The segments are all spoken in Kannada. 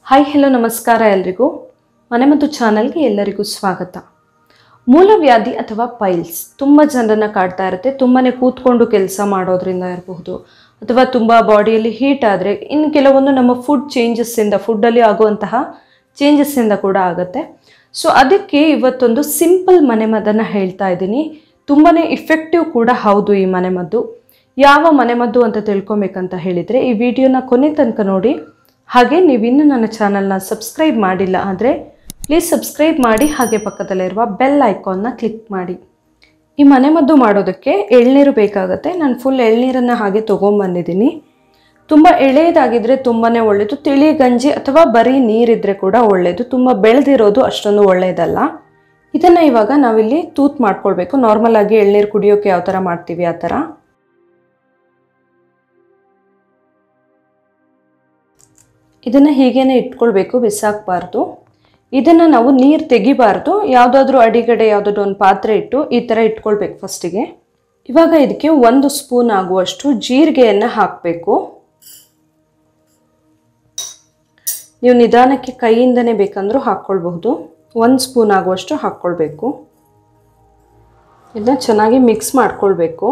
ಹಾಯ್ ಹೆಲೋ ನಮಸ್ಕಾರ ಎಲ್ರಿಗೂ ಮನೆಮದ್ದು ಚಾನಲ್ಗೆ ಎಲ್ಲರಿಗೂ ಸ್ವಾಗತ ಮೂಲವ್ಯಾಧಿ ಅಥವಾ ಪೈಲ್ಸ್ ತುಂಬ ಜನರನ್ನ ಕಾಡ್ತಾ ಇರುತ್ತೆ ತುಂಬಾ ಕೂತ್ಕೊಂಡು ಕೆಲಸ ಮಾಡೋದ್ರಿಂದ ಇರಬಹುದು ಅಥವಾ ತುಂಬ ಬಾಡಿಯಲ್ಲಿ ಹೀಟ್ ಆದರೆ ಇನ್ನು ಕೆಲವೊಂದು ನಮ್ಮ ಫುಡ್ ಚೇಂಜಸ್ಸಿಂದ ಫುಡ್ಡಲ್ಲಿ ಆಗುವಂತಹ ಚೇಂಜಸ್ಸಿಂದ ಕೂಡ ಆಗುತ್ತೆ ಸೊ ಅದಕ್ಕೆ ಇವತ್ತೊಂದು ಸಿಂಪಲ್ ಮನೆಮದ್ದನ್ನು ಹೇಳ್ತಾ ಇದ್ದೀನಿ ತುಂಬಾ ಇಫೆಕ್ಟಿವ್ ಕೂಡ ಹೌದು ಈ ಮನೆಮದ್ದು ಯಾವ ಮನೆಮದ್ದು ಅಂತ ತಿಳ್ಕೊಬೇಕಂತ ಹೇಳಿದರೆ ಈ ವಿಡಿಯೋನ ಕೊನೆ ತನಕ ನೋಡಿ ಹಾಗೆ ನೀವಿನ್ನೂ ನನ್ನ ಚಾನಲ್ನ ಸಬ್ಸ್ಕ್ರೈಬ್ ಮಾಡಿಲ್ಲ ಅಂದರೆ ಪ್ಲೀಸ್ ಸಬ್ಸ್ಕ್ರೈಬ್ ಮಾಡಿ ಹಾಗೆ ಪಕ್ಕದಲ್ಲಿರುವ ಬೆಲ್ ಐಕಾನ್ನ ಕ್ಲಿಕ್ ಮಾಡಿ ಈ ಮನೆಮದ್ದು ಮಾಡೋದಕ್ಕೆ ಎಳ್ನೀರು ಬೇಕಾಗುತ್ತೆ ನಾನು ಫುಲ್ ಎಳ್ನೀರನ್ನು ಹಾಗೆ ತೊಗೊಂಬಂದಿದ್ದೀನಿ ತುಂಬ ಎಳೆಯದಾಗಿದ್ದರೆ ತುಂಬಾ ಒಳ್ಳೆಯದು ತಿಳಿ ಗಂಜಿ ಅಥವಾ ಬರೀ ನೀರಿದ್ರೆ ಕೂಡ ಒಳ್ಳೆಯದು ತುಂಬ ಬೆಳೆದಿರೋದು ಅಷ್ಟೊಂದು ಒಳ್ಳೆಯದಲ್ಲ ಇದನ್ನು ಇವಾಗ ನಾವಿಲ್ಲಿ ತೂತ್ ಮಾಡ್ಕೊಳ್ಬೇಕು ನಾರ್ಮಲ್ ಆಗಿ ಎಳ್ನೀರು ಕುಡಿಯೋಕೆ ಯಾವ ಥರ ಮಾಡ್ತೀವಿ ಆ ಥರ ಇದನ್ನು ಹೀಗೇನೆ ಇಟ್ಕೊಳ್ಬೇಕು ಬಿಸಾಕಬಾರ್ದು ಇದನ್ನು ನಾವು ನೀರು ತೆಗಿಬಾರ್ದು ಯಾವುದಾದ್ರೂ ಅಡಿಗಡೆ ಯಾವುದಾದ್ರೂ ಒಂದು ಪಾತ್ರೆ ಇಟ್ಟು ಈ ಥರ ಇಟ್ಕೊಳ್ಬೇಕು ಫಸ್ಟಿಗೆ ಇವಾಗ ಇದಕ್ಕೆ ಒಂದು ಸ್ಪೂನ್ ಆಗುವಷ್ಟು ಜೀರಿಗೆಯನ್ನು ಹಾಕಬೇಕು ನೀವು ನಿಧಾನಕ್ಕೆ ಕೈಯಿಂದನೇ ಬೇಕಂದ್ರೂ ಹಾಕ್ಕೊಳ್ಬಹುದು ಒಂದು ಸ್ಪೂನ್ ಆಗುವಷ್ಟು ಹಾಕ್ಕೊಳ್ಬೇಕು ಇದನ್ನ ಚೆನ್ನಾಗಿ ಮಿಕ್ಸ್ ಮಾಡ್ಕೊಳ್ಬೇಕು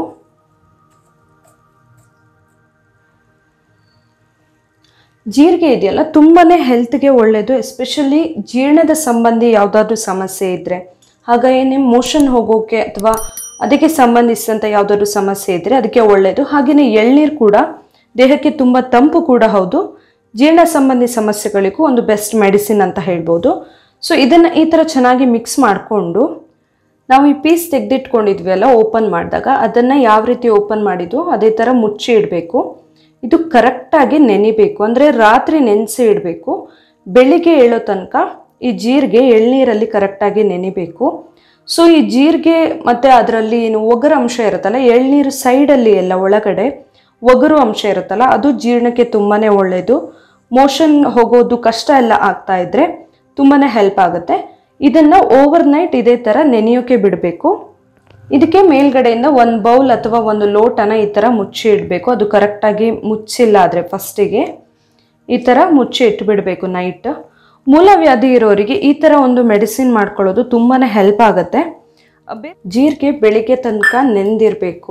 ಜೀರಿಗೆ ಇದೆಯಲ್ಲ ತುಂಬಾ ಹೆಲ್ತ್ಗೆ ಒಳ್ಳೆಯದು ಎಸ್ಪೆಷಲಿ ಜೀರ್ಣದ ಸಂಬಂಧಿ ಯಾವುದಾದ್ರೂ ಸಮಸ್ಯೆ ಇದ್ದರೆ ಹಾಗಾಗಿ ನಿಮ್ಮ ಮೋಷನ್ ಹೋಗೋಕೆ ಅಥವಾ ಅದಕ್ಕೆ ಸಂಬಂಧಿಸಿದಂಥ ಯಾವುದಾದ್ರೂ ಸಮಸ್ಯೆ ಇದ್ದರೆ ಅದಕ್ಕೆ ಒಳ್ಳೆಯದು ಹಾಗೆಯೇ ಎಳ್ನೀರು ಕೂಡ ದೇಹಕ್ಕೆ ತುಂಬ ತಂಪು ಕೂಡ ಹೌದು ಜೀರ್ಣ ಸಂಬಂಧಿ ಸಮಸ್ಯೆಗಳಿಗೂ ಒಂದು ಬೆಸ್ಟ್ ಮೆಡಿಸಿನ್ ಅಂತ ಹೇಳ್ಬೋದು ಸೊ ಇದನ್ನು ಈ ಥರ ಚೆನ್ನಾಗಿ ಮಿಕ್ಸ್ ಮಾಡಿಕೊಂಡು ನಾವು ಈ ಪೀಸ್ ತೆಗೆದಿಟ್ಕೊಂಡಿದ್ವಿ ಅಲ್ಲ ಓಪನ್ ಮಾಡಿದಾಗ ಅದನ್ನು ಯಾವ ರೀತಿ ಓಪನ್ ಮಾಡಿದ್ದು ಅದೇ ಥರ ಮುಚ್ಚಿ ಇಡಬೇಕು ಇದು ಕರೆಕ್ಟಾಗಿ ನೆನಿಬೇಕು ಅಂದರೆ ರಾತ್ರಿ ನೆನೆಸಿ ಇಡಬೇಕು ಬೆಳಿಗ್ಗೆ ಏಳೋ ತನಕ ಈ ಜೀರಿಗೆ ಎಳ್ನೀರಲ್ಲಿ ಕರೆಕ್ಟಾಗಿ ನೆನಿಬೇಕು ಸೊ ಈ ಜೀರಿಗೆ ಮತ್ತು ಅದರಲ್ಲಿ ಏನು ಒಗರು ಅಂಶ ಇರುತ್ತಲ್ಲ ಎಳ್ನೀರು ಸೈಡಲ್ಲಿ ಎಲ್ಲ ಒಳಗಡೆ ಒಗರು ಅಂಶ ಇರುತ್ತಲ್ಲ ಅದು ಜೀರ್ಣಕ್ಕೆ ತುಂಬಾ ಒಳ್ಳೆಯದು ಮೋಷನ್ ಹೋಗೋದು ಕಷ್ಟ ಎಲ್ಲ ಆಗ್ತಾ ಇದ್ದರೆ ತುಂಬಾ ಹೆಲ್ಪ್ ಆಗುತ್ತೆ ಇದನ್ನು ಓವರ್ ನೈಟ್ ಇದೇ ಥರ ನೆನೆಯೋಕೆ ಬಿಡಬೇಕು ಇದಕ್ಕೆ ಮೇಲ್ಗಡೆಯಿಂದ ಒಂದು ಬೌಲ್ ಅಥವಾ ಒಂದು ಲೋಟನ ಈ ಥರ ಮುಚ್ಚಿ ಇಡಬೇಕು ಅದು ಕರೆಕ್ಟಾಗಿ ಮುಚ್ಚಿಲ್ಲ ಆದರೆ ಫಸ್ಟಿಗೆ ಈ ಥರ ಮುಚ್ಚಿ ಇಟ್ಬಿಡಬೇಕು ನೈಟ್ ಮೂಲವ್ಯಾಧಿ ಇರೋರಿಗೆ ಈ ಥರ ಒಂದು ಮೆಡಿಸಿನ್ ಮಾಡ್ಕೊಳ್ಳೋದು ತುಂಬಾ ಹೆಲ್ಪ್ ಆಗುತ್ತೆ ಅಬ್ಬೆ ಜೀರಿಗೆ ಬೆಳಿಗ್ಗೆ ತನಕ ನೆಂದಿರಬೇಕು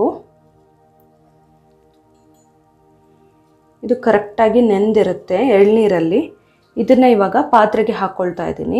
ಇದು ಕರೆಕ್ಟಾಗಿ ನೆಂದಿರುತ್ತೆ ಎಳ್ನೀರಲ್ಲಿ ಇದನ್ನು ಇವಾಗ ಪಾತ್ರೆಗೆ ಹಾಕ್ಕೊಳ್ತಾ ಇದ್ದೀನಿ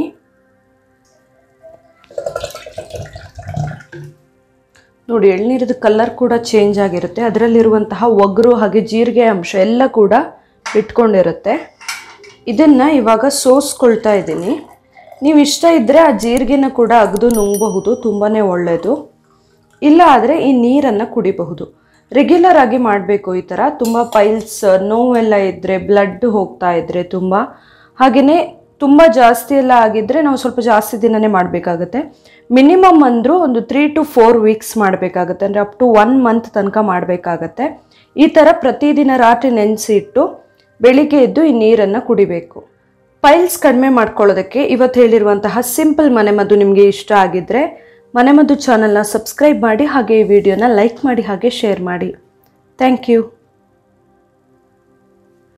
ನೋಡಿ ಎಳ್ನೀರದ ಕಲರ್ ಕೂಡ ಚೇಂಜ್ ಆಗಿರುತ್ತೆ ಅದರಲ್ಲಿರುವಂತಹ ಒಗರು ಹಾಗೆ ಜೀರಿಗೆ ಅಂಶ ಎಲ್ಲ ಕೂಡ ಇಟ್ಕೊಂಡಿರುತ್ತೆ ಇದನ್ನು ಇವಾಗ ಸೋಸ್ಕೊಳ್ತಾ ಇದ್ದೀನಿ ನೀವು ಇಷ್ಟ ಇದ್ದರೆ ಆ ಜೀರಿಗೆನ ಕೂಡ ಅಗದು ನುಂಗಬಹುದು ತುಂಬಾ ಒಳ್ಳೆಯದು ಇಲ್ಲ ಆದರೆ ಈ ನೀರನ್ನು ಕುಡಿಬಹುದು ರೆಗ್ಯುಲರ್ ಆಗಿ ಮಾಡಬೇಕು ಈ ಥರ ತುಂಬ ಪೈಲ್ಸ್ ನೋವೆಲ್ಲ ಇದ್ದರೆ ಬ್ಲಡ್ ಹೋಗ್ತಾ ಇದ್ದರೆ ತುಂಬ ಹಾಗೆಯೇ ತುಂಬ ಜಾಸ್ತಿ ಎಲ್ಲ ಆಗಿದ್ದರೆ ನಾವು ಸ್ವಲ್ಪ ಜಾಸ್ತಿ ದಿನನೇ ಮಾಡಬೇಕಾಗತ್ತೆ ಮಿನಿಮಮ್ ಅಂದರೂ ಒಂದು ತ್ರೀ ಟು ಫೋರ್ ವೀಕ್ಸ್ ಮಾಡಬೇಕಾಗತ್ತೆ ಅಂದರೆ ಅಪ್ ಟು ಒನ್ ಮಂತ್ ತನಕ ಮಾಡಬೇಕಾಗತ್ತೆ ಈ ಥರ ಪ್ರತಿದಿನ ರಾತ್ರಿ ನೆನೆಸಿ ಇಟ್ಟು ಬೆಳಿಗ್ಗೆ ಎದ್ದು ಈ ನೀರನ್ನು ಕುಡಿಬೇಕು ಪೈಲ್ಸ್ ಕಡಿಮೆ ಮಾಡ್ಕೊಳ್ಳೋದಕ್ಕೆ ಇವತ್ತು ಹೇಳಿರುವಂತಹ ಸಿಂಪಲ್ ಮನೆಮದ್ದು ನಿಮಗೆ ಇಷ್ಟ ಆಗಿದ್ದರೆ ಮನೆಮದ್ದು ಚಾನಲ್ನ ಸಬ್ಸ್ಕ್ರೈಬ್ ಮಾಡಿ ಹಾಗೆ ಈ ವಿಡಿಯೋನ ಲೈಕ್ ಮಾಡಿ ಹಾಗೆ ಶೇರ್ ಮಾಡಿ ಥ್ಯಾಂಕ್ ಯು